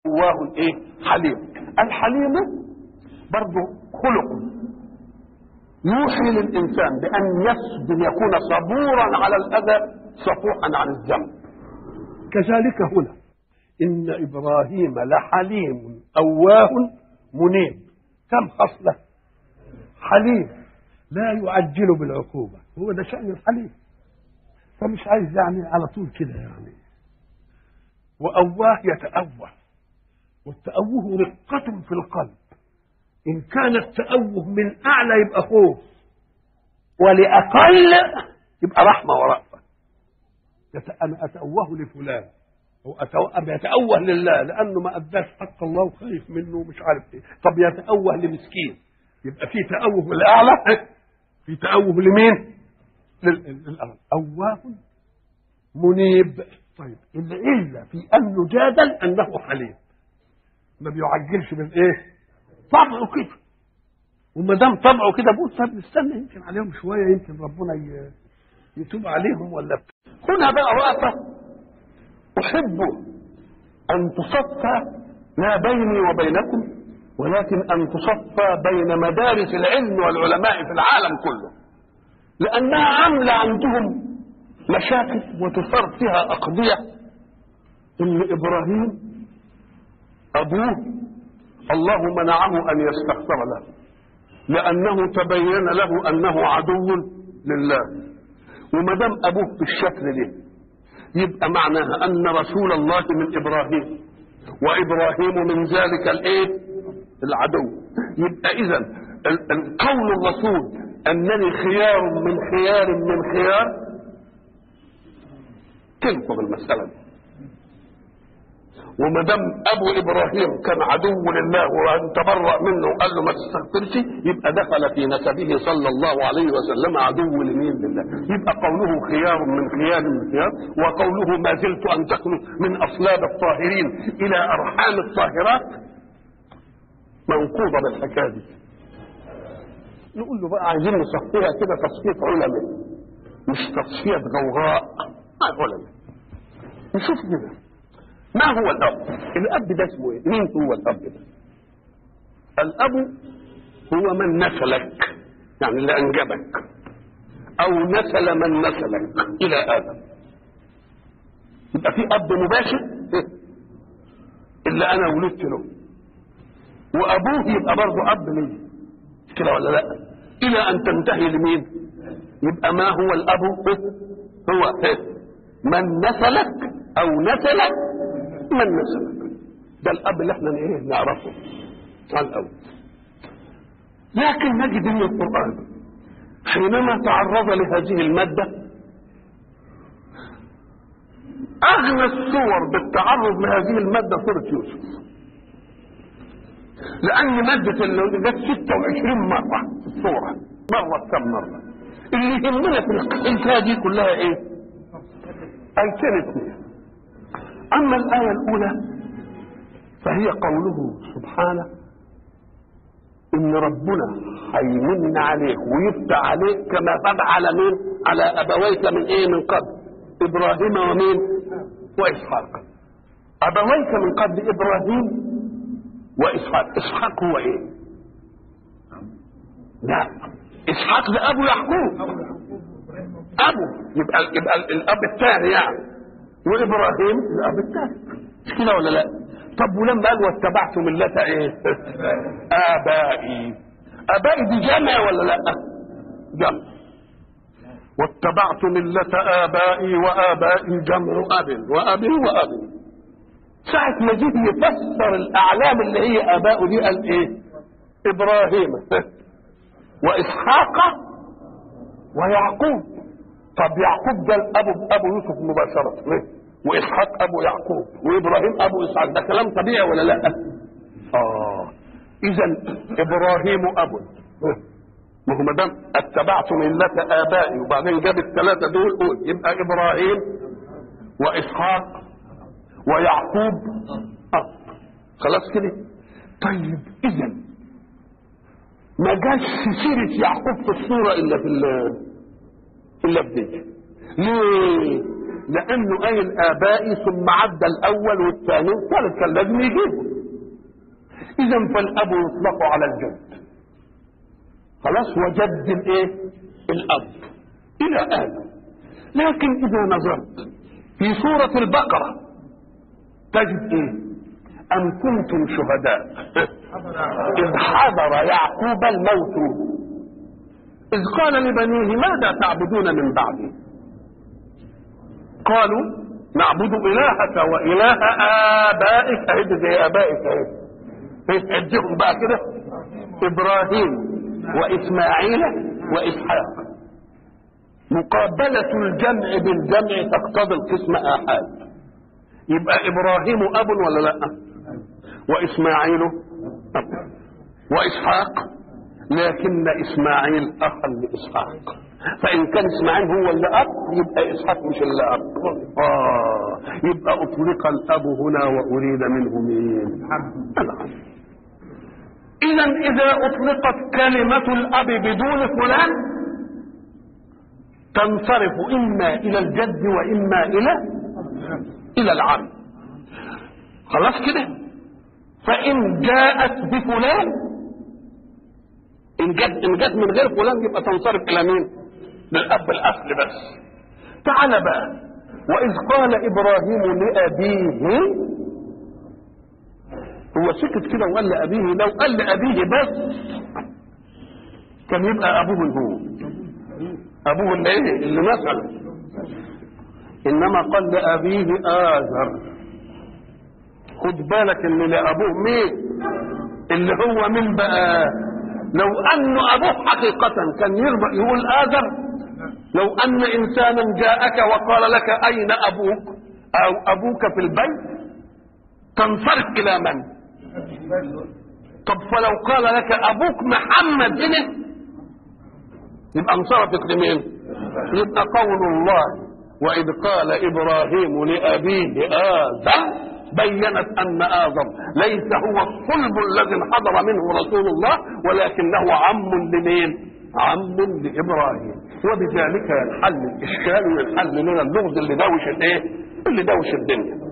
واه ايه حليم الحليم برضه خلق يوحي للانسان بان يسجد يكون صبورا على الاذى صفوحا عن الذنب كذلك هنا ان ابراهيم لحليم اواه منيب كم خصله حليم لا يعجل بالعقوبه هو ده شان الحليم فمش عايز يعني على طول كده يعني وأواه يتأوه والتأوه رقة في القلب إن كان التأوه من أعلى يبقى خوف ولأقل يبقى رحمة ورأفة يت- أنا أتأوه لفلان أو أتأوه يتأوه لله لأنه ما أداش حق الله وخايف منه ومش عارف إيه طب يتأوه لمسكين يبقى في تأوه للأعلى في تأوه لمين؟ لل- للأعلى أواه منيب طيب العلة في أن يجادل أنه حليم ما بيعجلش بالايه؟ طبعه كده وما دام طبعه كده بقول طب نستنى يمكن عليهم شويه يمكن ربنا ي- يتوب عليهم ولا بتاع. هنا بقى وقفه احب ان تصفى لا بيني وبينكم ولكن ان تصفى بين مدارس العلم والعلماء في العالم كله لانها عامله عندهم مشاكل وتثار فيها اقضيه ان ابراهيم ابوه الله منعه ان يستغفر له لانه تبين له انه عدو لله وما دام ابوه بالشكل ده يبقى معناها ان رسول الله من ابراهيم وابراهيم من ذلك الايه العدو يبقى اذا ال- ال- قول الرسول انني خيار من خيار من خيار تنقض المساله دي وما دام ابو ابراهيم كان عدو لله وان تبرأ منه وقال له ما تستغفرش يبقى دخل في نسبه صلى الله عليه وسلم عدو لمين لله يبقى قوله خيار من خيار من خيار وقوله ما زلت انتقل من اصلاب الطاهرين الى ارحام الطاهرات منقوضه بالحكايه دي نقول له بقى عايزين نصفيها كده تصفيه علماء مش تصفيه غوغاء علماء نشوف كده ما هو الاب الاب ده اسمه ايه مين هو الاب ده الاب هو من نسلك يعني اللي انجبك او نسل من نسلك الى ادم يبقى في اب مباشر اللي انا ولدت له وابوه يبقى برضه اب لي مش كده ولا لا الى ان تنتهي لمين يبقى ما هو الاب هو من نسلك او نسلك من نسلك ده الاب اللي احنا ايه نعرفه على الاول لكن نجد ان القران حينما تعرض لهذه الماده اغنى الصور بالتعرض لهذه الماده سوره يوسف لان ماده اللي جت 26 مره في الصوره مره كم مره اللي يهمنا في الحكايه دي كلها ايه؟ ايتين اثنين اما الايه الاولى فهي قوله سبحانه ان ربنا هيمن عليك ويفتح عليك كما فعل مين على ابويك من ايه من قبل ابراهيم ومين واسحاق ابويك من قبل ابراهيم واسحاق اسحاق هو ايه لا اسحاق ده ابو يعقوب ابو يبقى يبقى الاب الثاني يعني وابراهيم الاب الثاني مش كده ولا لا طب ولما قال واتبعت ملة ايه ابائي ابائي دي جمع ولا لا جمع واتبعت ملة آبائي وآبائي جمع أب وأبي وأبي ساعة ما جه يفسر الأعلام اللي هي آباؤه دي قال إيه؟ إبراهيم وإسحاق ويعقوب طب يعقوب ده الأبو أبو يوسف مباشرة ليه؟ وإسحاق أبو يعقوب وإبراهيم أبو إسحاق ده كلام طبيعي ولا لا؟ آه إذا إبراهيم أبو ما هو ما دام اتبعت ملة آبائي وبعدين جاب الثلاثة دول قول يبقى إبراهيم وإسحاق ويعقوب أب خلاص كده طيب إذا ما جاش سيرة يعقوب في الصورة إلا في ال- إلا في دي ليه؟ لانه قايل ابائي ثم عدى الاول والثاني والثالث كان لازم يجيبه اذا فالاب يطلق على الجد خلاص وجد الايه الاب الى ادم لكن اذا نظرت في سوره البقره تجد ايه ام كنتم شهداء اذ حضر يعقوب الموت إذ قال لبنيه ماذا تعبدون من بعدي قالوا نعبد إلهك وإله آبائك أهد زي آبائك أهد اديهم بقى كده إبراهيم وإسماعيل وإسحاق مقابلة الجمع بالجمع تقتضي القسم آحاد يبقى إبراهيم أب ولا لا وإسماعيل أب وإسحاق لكن اسماعيل اخا لاسحاق فان كان اسماعيل هو اللي اب يبقى اسحاق مش اللي اب اه يبقى اطلق الاب هنا واريد منه مين الاب اذا اذا اطلقت كلمه الاب بدون فلان تنصرف اما الى الجد واما الى الى العم خلاص كده فان جاءت بفلان ان جت ان جت من غير فلان يبقى تنصرف الى مين؟ للاب الاصل بس. تعال بقى واذ قال ابراهيم لابيه هو سكت كده وقال لابيه لو قال لابيه بس كان يبقى ابوه هو ابوه اللي ايه؟ اللي مثلا انما قال لابيه اذر خد بالك ان لابوه مين؟ اللي هو مين بقى؟ لو أن أبوه حقيقة كان يرضى يقول آذر لو أن إنسانا جاءك وقال لك أين أبوك أو أبوك في البيت تنصرف إلى من طب فلو قال لك أبوك محمد هنا يبقى انصرفت لمين يبقى قول الله وإذ قال إبراهيم لأبيه آذر بينت ان اعظم ليس هو الصلب الذي انحدر منه رسول الله ولكنه عم لمين؟ عم لابراهيم وبذلك ينحل الاشكال وينحل لنا اللغز اللي دوش الايه؟ اللي دوش الدنيا